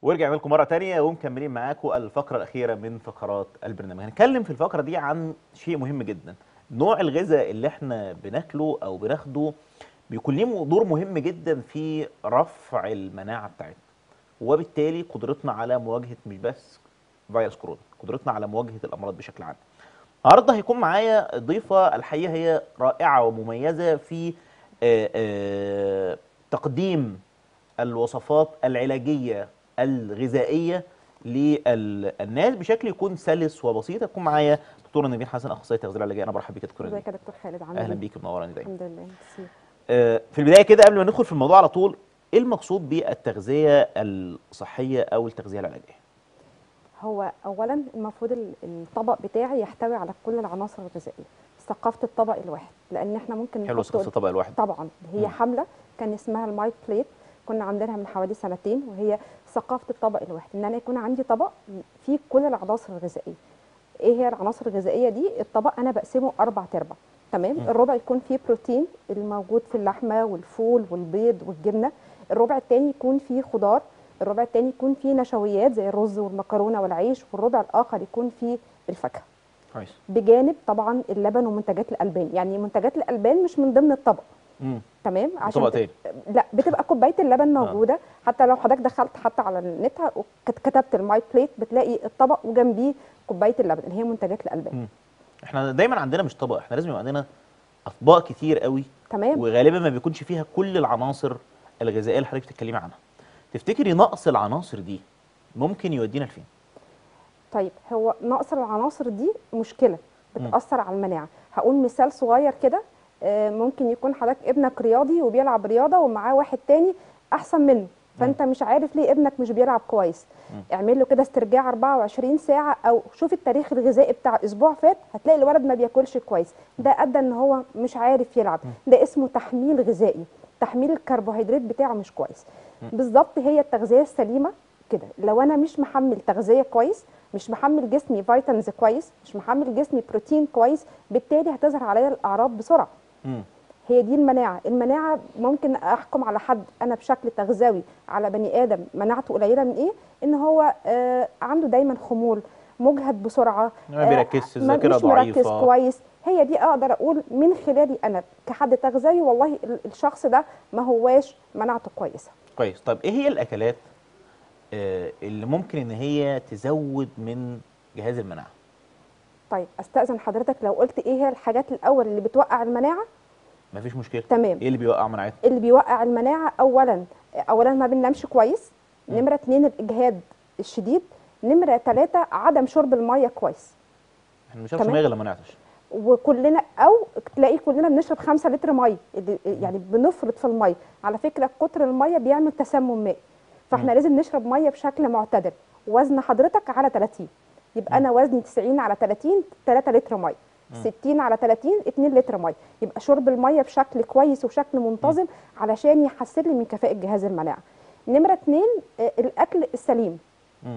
ورجعنا لكم مرة تانية ومكملين معاكم الفقرة الأخيرة من فقرات البرنامج هنتكلم في الفقرة دي عن شيء مهم جدا نوع الغذاء اللي احنا بناكله أو بناخده بيكون ليه دور مهم جدا في رفع المناعة بتاعتنا وبالتالي قدرتنا على مواجهة مش بس فيروس كورونا قدرتنا على مواجهة الأمراض بشكل عام النهارده هيكون معايا ضيفة الحقيقة هي رائعة ومميزة في آه، آه، تقديم الوصفات العلاجية الغذائية للناس بشكل يكون سلس وبسيط هتكون معايا دكتوره نبيل حسن اخصائيه التغذيه العلاجيه انا برحب بيك يا دكتوره ازيك نبيل يا دكتور خالد عامل اهلا ايه؟ بيك منوراني دايما الحمد لله ميرسي آه، في البدايه كده قبل ما ندخل في الموضوع على طول ايه المقصود بالتغذيه الصحيه او التغذيه العلاجيه هو اولا المفروض ال- الطبق بتاعي يحتوي على كل العناصر الغذائيه ثقافه الطبق الواحد لان احنا ممكن حلو نحط ثقافه الطبق الواحد طبعا هي مم. حمله كان اسمها الماي بليت كنا عاملينها من حوالي سنتين وهي ثقافه الطبق الواحد ان انا يكون عندي طبق فيه كل العناصر الغذائيه ايه هي العناصر الغذائيه دي الطبق انا بقسمه اربع تربع تمام مم. الربع يكون فيه بروتين الموجود في اللحمه والفول والبيض والجبنه الربع الثاني يكون فيه خضار الربع الثاني يكون فيه نشويات زي الرز والمكرونه والعيش والربع الاخر يكون فيه الفاكهه كويس بجانب طبعا اللبن ومنتجات الالبان يعني منتجات الالبان مش من ضمن الطبق امم تمام طبق ت- تاني لا بتبقى كوبايه اللبن موجوده حتى لو حضرتك دخلت حتى على النت وكتبت الماي بليت بتلاقي الطبق وجنبيه كوبايه اللبن اللي هي منتجات الالبان مم. احنا دايما عندنا مش طبق احنا لازم يبقى عندنا اطباق كتير قوي تمام وغالبا ما بيكونش فيها كل العناصر الغذائيه اللي حضرتك بتتكلمي عنها تفتكري نقص العناصر دي ممكن يودينا لفين طيب هو نقص العناصر دي مشكله مم. بتاثر على المناعه هقول مثال صغير كده آه، ممكن يكون حضرتك ابنك رياضي وبيلعب رياضه ومعاه واحد تاني احسن منه فانت مش عارف ليه ابنك مش بيلعب كويس مم. اعمل له كده استرجاع 24 ساعه او شوف التاريخ الغذائي بتاع اسبوع فات هتلاقي الولد ما بياكلش كويس ده ادى ان هو مش عارف يلعب ده اسمه تحميل غذائي تحميل الكربوهيدرات بتاعه مش كويس بالظبط هي التغذيه السليمه كده لو انا مش محمل تغذيه كويس مش محمل جسمي فيتامينز كويس مش محمل جسمي بروتين كويس بالتالي هتظهر عليا الاعراض بسرعه امم هي دي المناعه المناعه ممكن احكم على حد انا بشكل تغذوي على بني ادم مناعته قليله من ايه ان هو آه عنده دايما خمول مجهد بسرعه ما بيركزش، ما- الذاكرة مش مركز ضعيفة. كويس هي دي اقدر اقول من خلالي انا كحد تغذوي والله ال- الشخص ده ما هواش مناعته كويسه كويس طب ايه هي الاكلات آه، اللي ممكن ان هي تزود من جهاز المناعه طيب استاذن حضرتك لو قلت ايه هي الحاجات الاول اللي بتوقع المناعه مفيش مشكله تمام ايه اللي بيوقع مناعتنا اللي بيوقع المناعه اولا اولا ما بننامش كويس مم. نمره اتنين الاجهاد الشديد نمره ثلاثة عدم شرب الميه كويس احنا مش عارف تمام. ميه غير لما نعطش وكلنا او تلاقي كلنا بنشرب 5 لتر ميه اللي- يعني بنفرط في الميه على فكره كتر الميه بيعمل تسمم مائي فاحنا مم. لازم نشرب ميه بشكل معتدل وزن حضرتك على 30 يبقى انا وزني 90 على 30 3 لتر ميه 60 على 30 2 لتر ميه يبقى شرب الميه بشكل كويس وشكل منتظم علشان يحسن لي من كفاءه جهاز المناعه نمره اتنين آه، الاكل السليم مم.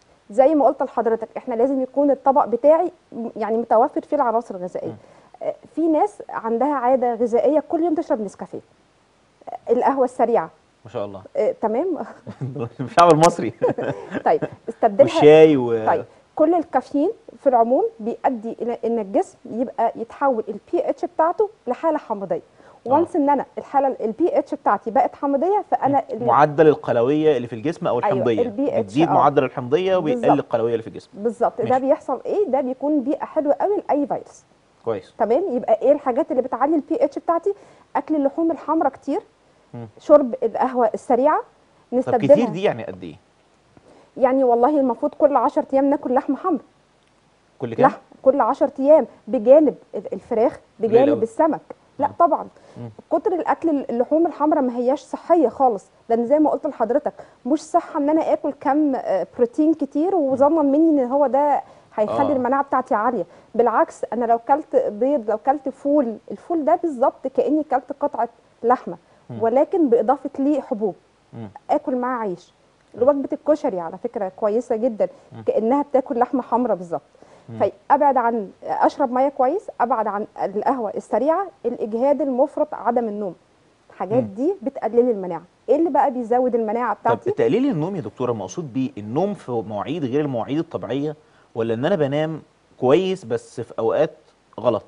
زي ما قلت لحضرتك احنا لازم يكون الطبق بتاعي م- يعني متوفر فيه العناصر الغذائيه آه، في ناس عندها عاده غذائيه كل يوم تشرب نسكافيه آه، القهوه السريعه ما شاء الله آه، تمام الشعب المصري طيب استبدلها والشاي و طيب كل الكافيين في العموم بيؤدي الى ان الجسم يبقى يتحول البي اتش بتاعته لحاله حمضيه وانس ان انا الحاله البي اتش بتاعتي بقت حمضيه فانا ال- معدل القلويه اللي في الجسم او أيوة، الحمضيه ال BH بتزيد آه. معدل الحمضيه وبيقل بالظبط. القلويه اللي في الجسم بالظبط ده ماشي. بيحصل ايه ده بيكون بيئه حلوه قوي لاي فيروس كويس تمام يبقى ايه الحاجات اللي بتعلي البي اتش بتاعتي اكل اللحوم الحمراء كتير مم. شرب القهوه السريعه طب نستبدلها كتير دي يعني قد ايه يعني والله المفروض كل 10 ايام ناكل لحمه حمراء كل كام لحم كل 10 ايام بجانب ال- الفراخ قليل بجانب أوي. السمك لا مم. طبعا مم. كتر الاكل اللحوم الحمراء ما هياش صحيه خالص لان زي ما قلت لحضرتك مش صح ان انا اكل كم آه، بروتين كتير وظنا مني ان هو ده هيخلي آه. المناعه بتاعتي عاليه بالعكس انا لو كلت بيض لو كلت فول الفول ده بالظبط كاني كلت قطعه لحمه مم. ولكن باضافه ليه حبوب مم. اكل معاه عيش وجبه الكشري على فكره كويسه جدا كانها بتاكل لحمه حمراء بالظبط فابعد عن اشرب ميه كويس ابعد عن القهوه السريعه الاجهاد المفرط عدم النوم الحاجات مم. دي بتقلل المناعه ايه اللي بقى بيزود المناعه طب بتاعتي تقليل النوم يا دكتوره مقصود بيه النوم في مواعيد غير المواعيد الطبيعيه ولا ان انا بنام كويس بس في اوقات غلط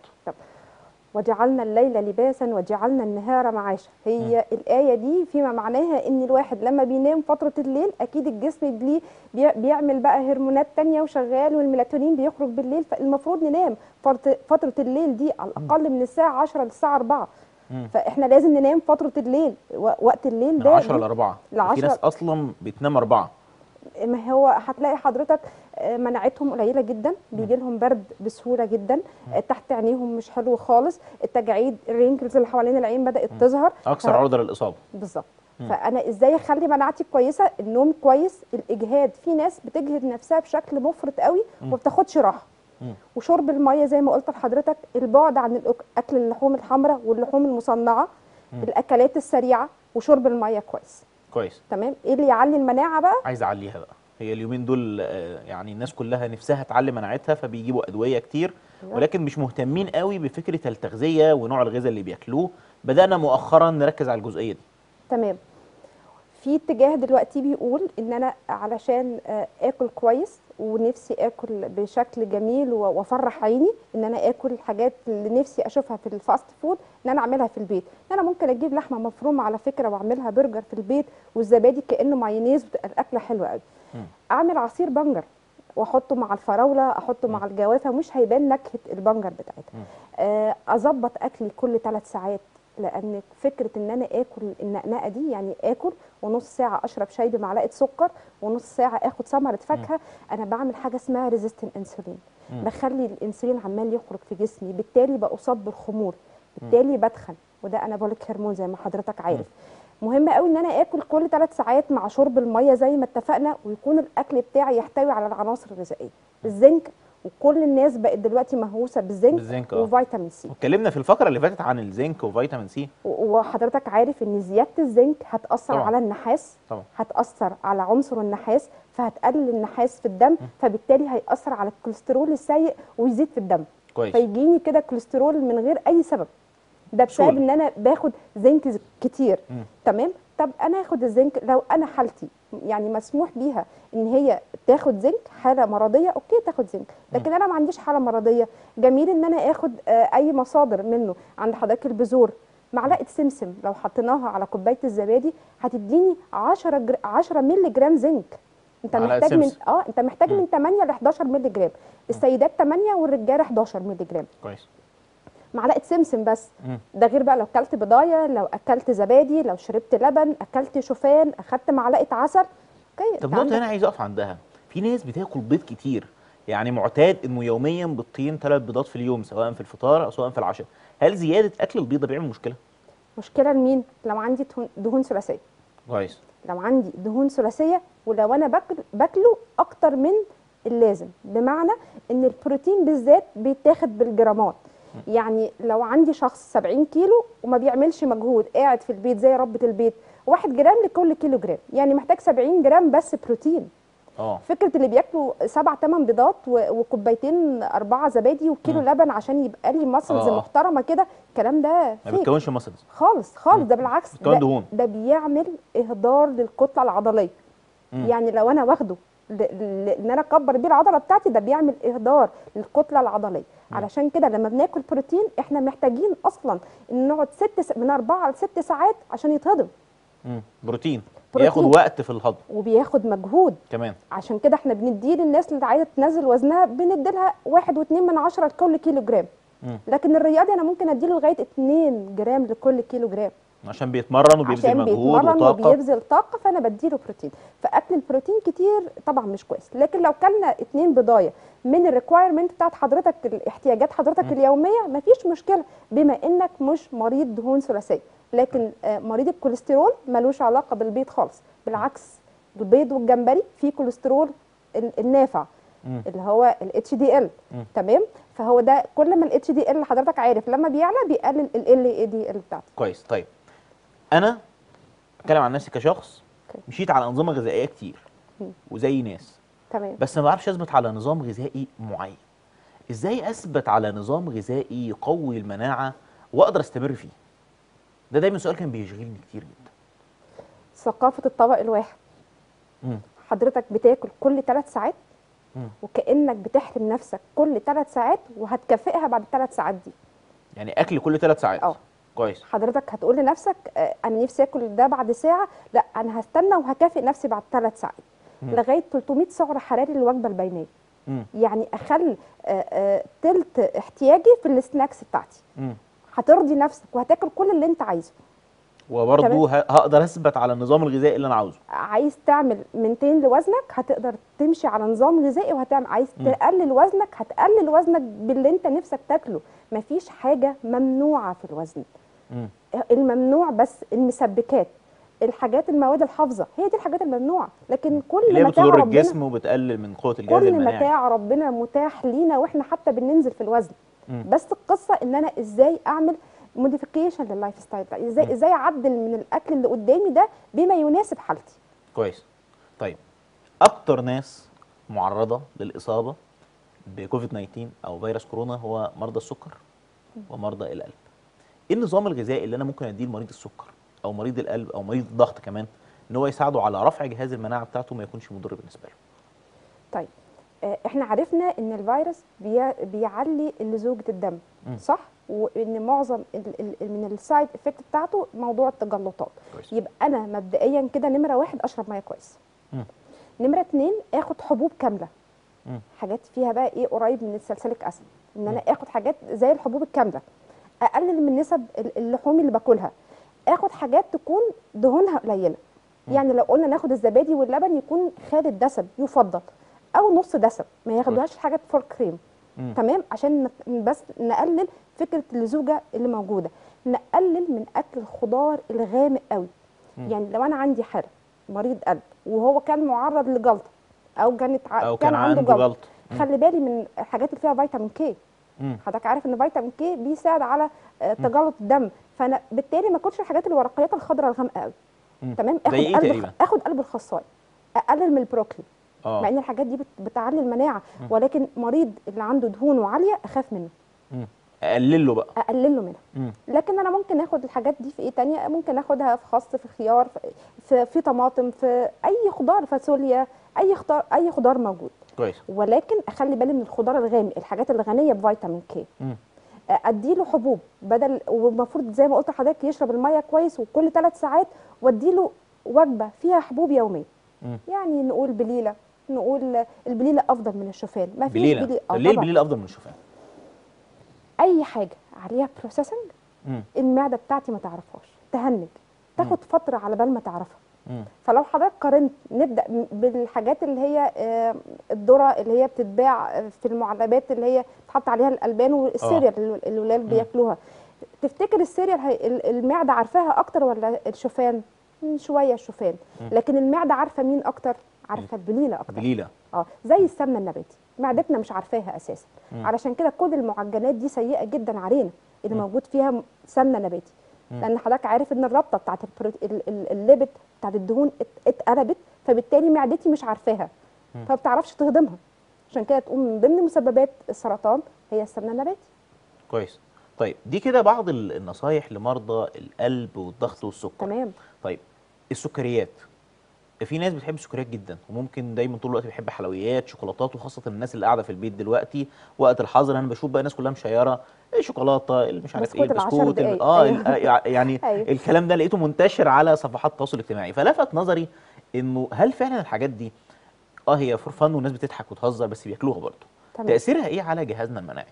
وجعلنا الليل لباسا وجعلنا النهار معاشا هي الآية دي فيما معناها ان الواحد لما بينام فترة الليل اكيد الجسم بليه بي- بيعمل بقى هرمونات تانية وشغال والميلاتونين بيخرج بالليل فالمفروض ننام فرط- فترة الليل دي على الاقل من الساعة 10 للساعة 4 مم. فاحنا لازم ننام فترة الليل و- وقت الليل من ده 10 ل 4 في لعشرة. ناس اصلا بتنام 4 ما هو هتلاقي حضرتك آه، مناعتهم قليله جدا بيجي لهم برد بسهوله جدا آه، تحت عينيهم مش حلو خالص التجاعيد الرينكلز اللي حوالين العين بدات تظهر اكثر ف- عرضه للاصابه بالظبط فانا ازاي اخلي مناعتي كويسه النوم كويس الاجهاد في ناس بتجهد نفسها بشكل مفرط قوي وما بتاخدش راحه مم. وشرب الميه زي ما قلت لحضرتك البعد عن الأك- اكل اللحوم الحمراء واللحوم المصنعه الاكلات السريعه وشرب الميه كويس كويس تمام ايه اللي يعلي المناعه بقى عايز اعليها بقى هي اليومين دول آه، يعني الناس كلها نفسها تعلي مناعتها فبيجيبوا ادويه كتير أيوة. ولكن مش مهتمين قوي بفكره التغذيه ونوع الغذاء اللي بياكلوه بدانا مؤخرا نركز على الجزئيه دي تمام في اتجاه دلوقتي بيقول ان انا علشان آه، اكل كويس ونفسي اكل بشكل جميل و- وافرح عيني ان انا اكل الحاجات اللي نفسي اشوفها في الفاست فود ان انا اعملها في البيت ان انا ممكن اجيب لحمه مفرومه على فكره واعملها برجر في البيت والزبادي كانه مايونيز وتبقى الاكله حلوه قوي مم. اعمل عصير بنجر واحطه مع الفراوله احطه مع الجوافه مش هيبان نكهه البنجر بتاعتها مم. آه، اظبط اكلي كل ثلاث ساعات لان فكره ان انا اكل النقنقه دي يعني اكل ونص ساعه اشرب شاي بمعلقه سكر ونص ساعه اخد ثمره فاكهه انا بعمل حاجه اسمها ريزيستنت انسولين مم. بخلي الانسولين عمال يخرج في جسمي بالتالي باصاب بالخمول بالتالي بدخن وده انابوليك هرمون زي ما حضرتك عارف مهم قوي ان انا اكل كل ثلاث ساعات مع شرب الميه زي ما اتفقنا ويكون الاكل بتاعي يحتوي على العناصر الغذائيه الزنك وكل الناس بقت دلوقتي مهووسه بالزنك, بالزنك، آه. وفيتامين سي واتكلمنا في الفقره اللي فاتت عن الزنك وفيتامين سي و- وحضرتك عارف ان زياده الزنك هتاثر طبعاً. على النحاس طبعا هتاثر على عنصر النحاس فهتقلل النحاس في الدم فبالتالي هياثر على الكوليسترول السيء ويزيد في الدم كويس فيجيني كده كوليسترول من غير اي سبب ده بسبب بسهولة. ان انا باخد زنك ز- كتير مم. تمام طب انا اخد الزنك لو انا حالتي يعني مسموح بيها ان هي تاخد زنك حاله مرضيه اوكي تاخد زنك لكن انا ما عنديش حاله مرضيه جميل ان انا اخد آه، اي مصادر منه عند حضرتك البذور معلقه سمسم لو حطيناها على كوبايه الزبادي هتديني 10 جر... 10 مللي جرام زنك انت معلقة محتاج من سمسم. اه انت محتاج مم. من 8 ل 11 مللي جرام السيدات 8 والرجاله 11 مللي جرام كويس معلقه سمسم بس مم. ده غير بقى لو اكلت بضايه لو اكلت زبادي لو شربت لبن اكلت شوفان اخدت معلقه عسل اوكي طب أنت نقطه عندك- هنا عايز اقف عندها في ناس بتاكل بيض كتير يعني معتاد انه يوميا بيضتين ثلاث بيضات في اليوم سواء في الفطار او سواء في العشاء هل زياده اكل البيض ده بيعمل مشكله مشكله لمين لو عندي دهون- دهون ثلاثيه كويس لو عندي دهون ثلاثيه ولو انا باكل باكله اكتر من اللازم بمعنى ان البروتين بالذات بيتاخد بالجرامات يعني لو عندي شخص 70 كيلو وما بيعملش مجهود قاعد في البيت زي ربة البيت واحد جرام لكل كيلو جرام يعني محتاج 70 جرام بس بروتين اه فكره اللي بياكلوا سبع ثمان بيضات و- وكوبايتين اربعه زبادي وكيلو مم. لبن عشان يبقى لي ماسلز آه. محترمه كده الكلام ده ما فيك بتكونش مسلز خالص خالص ده بالعكس بتكون ده, دهون. ده بيعمل اهدار للكتله العضليه مم. يعني لو انا واخده ل- ل- ان انا اكبر بيه العضله بتاعتي ده بيعمل اهدار للكتله العضليه علشان كده لما بناكل بروتين احنا محتاجين اصلا ان نقعد ست س... من اربعه لست ساعات عشان يتهضم مم. بروتين بروتين. بياخد وقت في الهضم وبياخد مجهود كمان عشان كده احنا بنديه للناس اللي عايزه تنزل وزنها بنديلها واحد واتنين من عشرة لكل كيلو جرام مم. لكن الرياضي انا ممكن اديله لغايه 2 جرام لكل كيلو جرام عشان بيتمرن وبيبذل عشان مجهود بيتمرن وطاقه وبيبذل طاقه فانا بديله بروتين فاكل البروتين كتير طبعا مش كويس لكن لو كلنا اتنين بضايه من الريكوايرمنت بتاعت حضرتك الاحتياجات حضرتك اليوميه مفيش مشكله بما انك مش مريض دهون ثلاثيه لكن آه، مريض الكوليسترول ملوش علاقه بالبيض خالص بالعكس البيض والجمبري فيه كوليسترول ال- النافع مم. اللي هو الاتش دي ال مم. تمام فهو ده كل ما الاتش دي ال حضرتك عارف لما بيعلى بيقلل ال اي دي ال بتاعته كويس طيب انا اتكلم عن نفسي كشخص أوكي. مشيت على انظمه غذائيه كتير مم. وزي ناس تمام بس ما بعرفش اثبت على نظام غذائي معين ازاي اثبت على نظام غذائي يقوي المناعه واقدر استمر فيه ده دايما سؤال كان بيشغلني كتير جدا ثقافه الطبق الواحد مم. حضرتك بتاكل كل ثلاث ساعات مم. وكانك بتحرم نفسك كل ثلاث ساعات وهتكافئها بعد الثلاث ساعات دي يعني اكل كل ثلاث ساعات اه. كويس حضرتك هتقول لنفسك آه، انا نفسي اكل ده بعد ساعه لا انا هستنى وهكافئ نفسي بعد ثلاث ساعات مم. لغايه 300 سعر حراري للوجبه البينيه مم. يعني اخلي آه، آه، تلت احتياجي في السناكس بتاعتي مم. هترضي نفسك وهتاكل كل اللي انت عايزه وبرضه تمام. ه- هقدر اثبت على النظام الغذائي اللي انا عاوزه عايز تعمل منتين لوزنك هتقدر تمشي على نظام غذائي وهتعمل عايز مم. تقلل وزنك هتقلل وزنك باللي انت نفسك تاكله مفيش حاجه ممنوعه في الوزن مم. الممنوع بس المسبكات الحاجات المواد الحافظه هي دي الحاجات الممنوعه لكن كل اللي هي متاع بتضر ربنا الجسم وبتقلل من قوه الجهاز كل المناعي متاع ربنا متاح لينا واحنا حتى بننزل في الوزن مم. بس القصه ان انا ازاي اعمل موديفيكيشن لللايف ستايل بتاعي ازاي مم. ازاي اعدل من الاكل اللي قدامي ده بما يناسب حالتي كويس طيب اكتر ناس معرضه للاصابه بكوفيد 19 او فيروس كورونا هو مرضى السكر ومرضى القلب ايه النظام الغذائي اللي انا ممكن اديه لمريض السكر او مريض القلب او مريض الضغط كمان ان هو يساعده على رفع جهاز المناعه بتاعته ما يكونش مضر بالنسبه له طيب آه، احنا عرفنا ان الفيروس بي- بيعلي لزوجة الدم مم. صح وان معظم ال- ال- من السايد افكت بتاعته موضوع التجلطات كويس يبقى انا مبدئيا كده نمره واحد اشرب ميه كويس مم. نمره اتنين اخد حبوب كامله مم. حاجات فيها بقى ايه قريب من السلسليك اسيد ان انا مم. اخد حاجات زي الحبوب الكامله اقلل من نسب ال- اللحوم اللي باكلها اخد حاجات تكون دهونها قليله مم. يعني لو قلنا ناخد الزبادي واللبن يكون خالي الدسم يفضل او نص دسم ما ياخدوهاش حاجات فور كريم مم. تمام عشان نت- بس نقلل فكره اللزوجه اللي موجوده نقلل من اكل الخضار الغامق قوي مم. يعني لو انا عندي حاله مريض قلب وهو كان معرض لجلطه او كانت ع- او كان عنده جلطه جلط مم. خلي بالي من الحاجات اللي فيها فيتامين كي مم. حضرتك عارف ان فيتامين كي بيساعد على آه، تجلط الدم فانا بالتالي ما اكلش الحاجات الورقيات الخضراء الغامقه قوي مم. تمام زي ايه قلب تقريبا؟ اخد قلب الخصايه اقلل من البروكلي اه مع ان الحاجات دي بت- بتعلي المناعه مم. ولكن مريض اللي عنده دهون عاليه اخاف منه مم. اقلل له بقى اقلل له منها مم. لكن انا ممكن اخد الحاجات دي في ايه تانية ممكن اخدها في خس في خيار في, في, في طماطم في اي خضار فاصوليا اي خضار اي خضار موجود كويس ولكن اخلي بالي من الخضار الغامق الحاجات اللي غنيه بفيتامين كي مم. اديله حبوب بدل والمفروض زي ما قلت لحضرتك يشرب الميه كويس وكل ثلاث ساعات واديله وجبه فيها حبوب يوميا مم. يعني نقول بليله نقول البليله افضل من الشوفان ما فيش بليله بليله طب آه ليه طبعاً. البليله افضل من الشوفان اي حاجه عليها بروسيسنج مم. المعده بتاعتي ما تعرفهاش تهنج تاخد فتره على بال ما تعرفها مم. فلو حضرتك قارنت نبدا م- بالحاجات اللي هي آه، الذره اللي هي بتتباع آه، في المعلبات اللي هي بتحط عليها الالبان والسيريال اللي الولاد بياكلوها تفتكر السيريال هي ال- المعده عارفاها اكتر ولا الشوفان مم، شويه الشوفان لكن المعده عارفه مين اكتر عارفه البليله اكتر بليله اه زي السمنه النباتي معدتنا مش عارفاها اساسا مم. علشان كده كل المعجنات دي سيئه جدا علينا اللي مم. موجود فيها م- سمنه نباتي مم. لان حضرتك عارف ان الرابطه بتاعت البرو... ال- ال- الليبت بتاعت الدهون ات- اتقلبت فبالتالي معدتي مش عارفاها مم. فما بتعرفش تهضمها عشان كده تقوم من ضمن مسببات السرطان هي السمنه النباتي كويس طيب دي كده بعض ال- النصايح لمرضى القلب والضغط والسكر تمام طيب السكريات في ناس بتحب السكريات جدا وممكن دايما طول الوقت بيحب حلويات شوكولاتات وخاصه الناس اللي قاعده في البيت دلوقتي وقت الحظر انا بشوف بقى الناس كلها مشيره ايه شوكولاته اللي مش عارف ايه بسكوت العشر البسكوت ال- دقايق. اه أيوة. ال- آه، يع- يعني أيوة. الكلام ده لقيته منتشر على صفحات التواصل الاجتماعي فلفت نظري انه هل فعلا الحاجات دي اه هي فور فن والناس بتضحك وتهزر بس بياكلوها برضه تمام تاثيرها ايه على جهازنا المناعي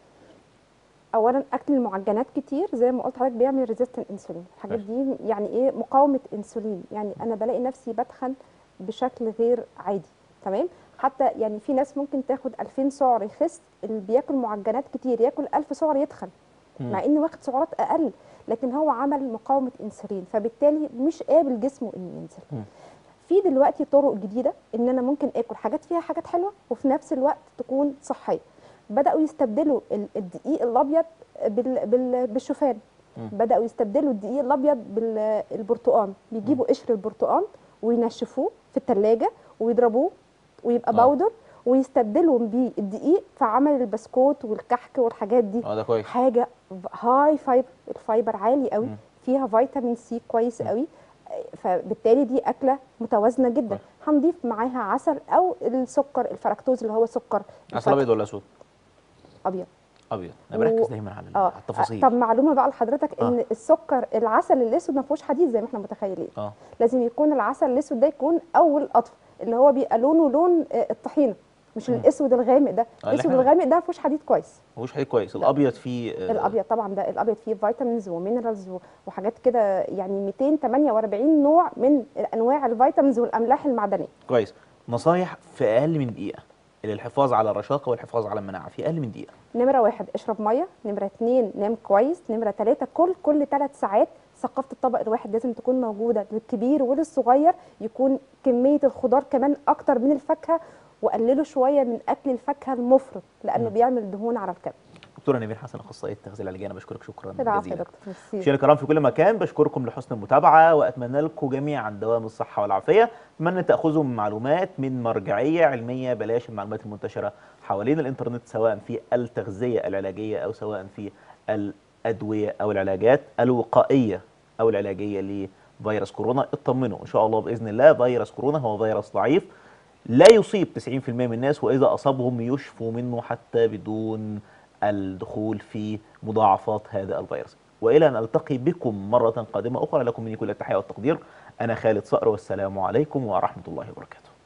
اولا اكل المعجنات كتير زي ما قلت لحضرتك بيعمل ريزيستنت انسولين الحاجات دي يعني ايه مقاومه انسولين يعني انا بلاقي نفسي بتخن بشكل غير عادي تمام حتى يعني في ناس ممكن تاخد 2000 سعر يخس اللي بياكل معجنات كتير ياكل 1000 سعر يتخن مم. مع انه واخد سعرات اقل لكن هو عمل مقاومه انسولين فبالتالي مش قابل جسمه انه ينزل مم. في دلوقتي طرق جديده ان انا ممكن اكل حاجات فيها حاجات حلوه وفي نفس الوقت تكون صحيه بداوا يستبدلوا ال- الدقيق الابيض بال بال بالشوفان مم. بداوا يستبدلوا الدقيق الابيض بالبرتقال بيجيبوا قشر البرتقال وينشفوه في الثلاجه ويضربوه ويبقى آه. باودر ويستبدلوا بيه الدقيق في عمل البسكوت والكحك والحاجات دي اه ده كويس حاجه هاي فايبر الفايبر عالي قوي مم. فيها فيتامين سي كويس قوي فبالتالي دي اكله متوازنه جدا طيب. هنضيف معاها عسل او السكر الفركتوز اللي هو سكر عسل الفاكهة. ابيض ولا اسود ابيض ابيض انا بركز و- دايما على اه على التفاصيل طب معلومه بقى لحضرتك ان آه. السكر العسل الاسود ما فيهوش حديد زي ما احنا متخيلين اه لازم يكون العسل الاسود ده يكون اول قطف اللي هو بيبقى لونه لون آه، الطحينه مش مم. الاسود الغامق ده اللي الاسود إحنا- الغامق ده ما فيهوش حديد كويس مفيش حاجه كويس الابيض فيه آه، الابيض طبعا ده الابيض فيه فيتامينز ومينرالز و- وحاجات كده يعني 248 نوع من انواع الفيتامينز والاملاح المعدنيه كويس نصايح في اقل من دقيقه للحفاظ على الرشاقه والحفاظ على المناعه في اقل من دقيقه نمره واحد اشرب ميه نمره اتنين نام كويس نمره تلاته كل كل ثلاث ساعات ثقافه الطبق الواحد لازم تكون موجوده للكبير وللصغير يكون كميه الخضار كمان اكتر من الفاكهه وقللوا شويه من اكل الفاكهه المفرط لانه مم. بيعمل دهون على الكبد دكتوره نبيل حسن اخصائيه التغذيه العلاجيه انا بشكرك شكرا العفو يا جزيلا دكتور ميرسي مشاهدينا الكرام في كل مكان بشكركم لحسن المتابعه واتمنى لكم جميعا دوام الصحه والعافيه اتمنى تاخذوا من معلومات من مرجعيه علميه بلاش المعلومات المنتشره حوالين الانترنت سواء في التغذيه العلاجيه او سواء في الادويه او العلاجات الوقائيه او العلاجيه لفيروس كورونا اطمنوا ان شاء الله باذن الله فيروس كورونا هو فيروس ضعيف لا يصيب 90% من الناس واذا اصابهم يشفوا منه حتى بدون الدخول في مضاعفات هذا الفيروس والى ان التقي بكم مره قادمه اخرى لكم مني كل التحيه والتقدير انا خالد صقر والسلام عليكم ورحمه الله وبركاته